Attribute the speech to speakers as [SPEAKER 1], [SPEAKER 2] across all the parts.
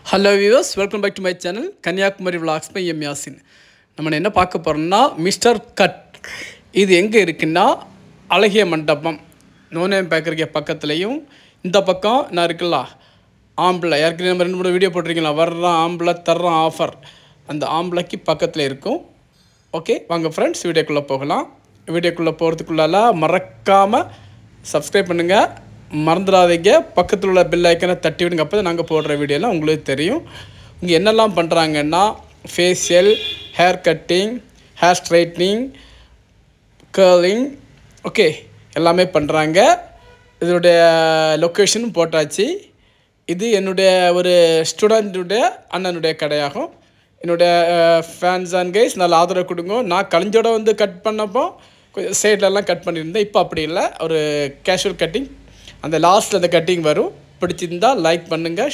[SPEAKER 1] hello viewers welcome back to my channel Kanyakumari vlogs by M Yasin நம்ம என்ன பார்க்க போகிறோம்னா மிஸ்டர் கட் இது எங்கே இருக்குன்னா அழகிய மண்டபம் நோனேம் பேக்கரிக்கு பக்கத்துலேயும் இந்த பக்கம் நான் இருக்குல்ல ஆம்பளை ஏற்கனவே நம்ம ரெண்டு மூணு வீடியோ போட்டிருக்கீங்களா வர்ற ஆம்பளை தர்ற ஆஃபர் அந்த ஆம்பளைக்கு பக்கத்தில் இருக்கும் ஓகே வாங்க ஃப்ரெண்ட்ஸ் வீடியோக்குள்ளே போகலாம் வீடியோக்குள்ளே போகிறதுக்குள்ளால மறக்காமல் சப்ஸ்கிரைப் பண்ணுங்கள் மறந்துடாதீங்க பக்கத்தில் உள்ள பெல் ஐக்கனை தட்டி விடுங்க அப்போ நாங்கள் போடுற வீடியோலாம் உங்களுக்கு தெரியும் இங்கே என்னெல்லாம் பண்ணுறாங்கன்னா facial hair cutting hair straightening curling okay எல்லாமே பண்ணுறாங்க இதனுடைய லொக்கேஷனும் போட்டாச்சு இது என்னுடைய ஒரு ஸ்டூடெண்ட்டுடைய அண்ணனுடைய கடையாகும் என்னுடைய ஃபேன்ஸ் அண்ட் கைஸ் நல்ல ஆதரவு கொடுங்க நான் கலைஞ்சோட வந்து கட் பண்ணப்போ கொஞ்சம் சைட்லலாம் கட் பண்ணியிருந்தேன் இப்போ அப்படி இல்லை ஒரு கேஷுவல் கட்டிங் அந்த லாஸ்ட்டில் அந்த கட்டிங் வரும் பிடிச்சிருந்தா லைக் பண்ணுங்கள்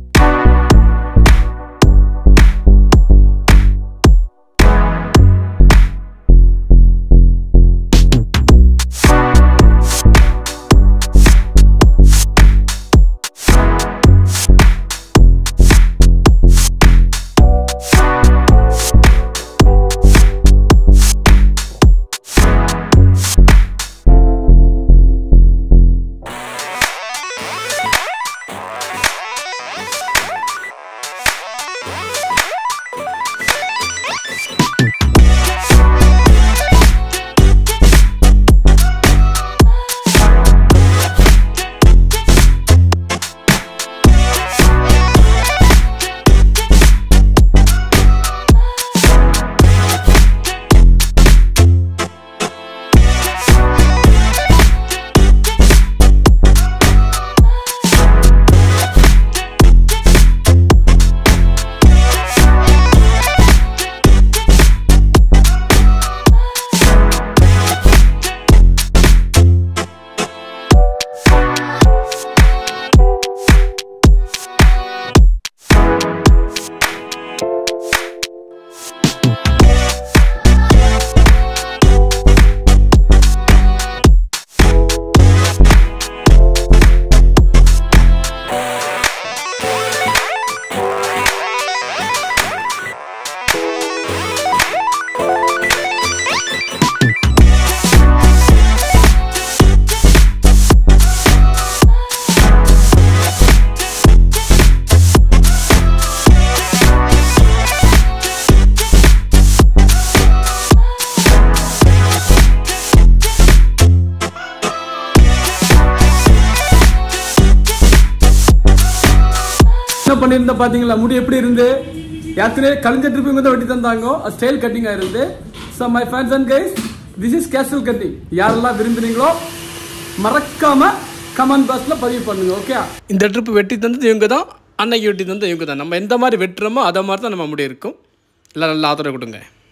[SPEAKER 1] என்ன பண்ணியிருந்தா பாத்தீங்களா முடி எப்படி இருந்து ஏற்கனவே கலைஞ்ச ட்ரிப்பிங் வந்து வெட்டி தந்தாங்க ஸ்டைல் கட்டிங் இருந்து so my fans and guys this is casual cutting யாரெல்லாம் விரும்புறீங்களோ மறக்காம கமெண்ட் பாக்ஸ்ல பதிவு பண்ணுங்க ஓகே இந்த ட்ரிப் வெட்டி தந்தது இவங்க தான் அன்னைக்கு வெட்டி தந்தது இவங்க தான் நம்ம எந்த மாதிரி வெட்டுறோமோ அதை மாதிரி தான் நம்ம முடி இருக்கும் எல்லாம் நல்லா ஆதரவு கொடுங்க